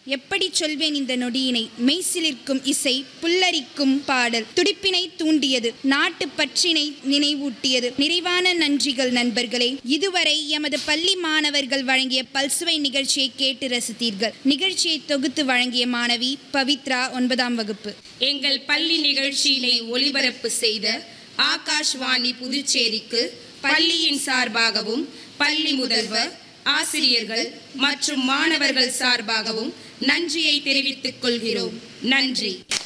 எப்படி சொல்வேன் இந்த நொடியினை மெய்சிலிர்க்கும் இசை புல்லரிக்கும் பாடல் துடிப்பினை தூண்டியது நாட்டு பற்றினை நினைவூட்டியது நிறைவான நன்றிகள் நண்பர்களே இதுவரை எமது பள்ளி மாணவர்கள் வழங்கிய பல்சுவை நிகழ்ச்சியை கேட்டு ரசித்தீர்கள் நிகழ்ச்சியை தொகுத்து வழங்கிய மாணவி பவித்ரா ஒன்பதாம் வகுப்பு எங்கள் பள்ளி நிகழ்ச்சியினை ஒளிபரப்பு செய்த ஆகாஷ்வாணி புதுச்சேரிக்கு பள்ளியின் சார்பாகவும் பள்ளி முதல்வர் ஆசிரியர்கள் மற்றும் மாணவர்கள் சார்பாகவும் நன்றியை தெரிவித்துக் கொள்கிறோம் நன்றி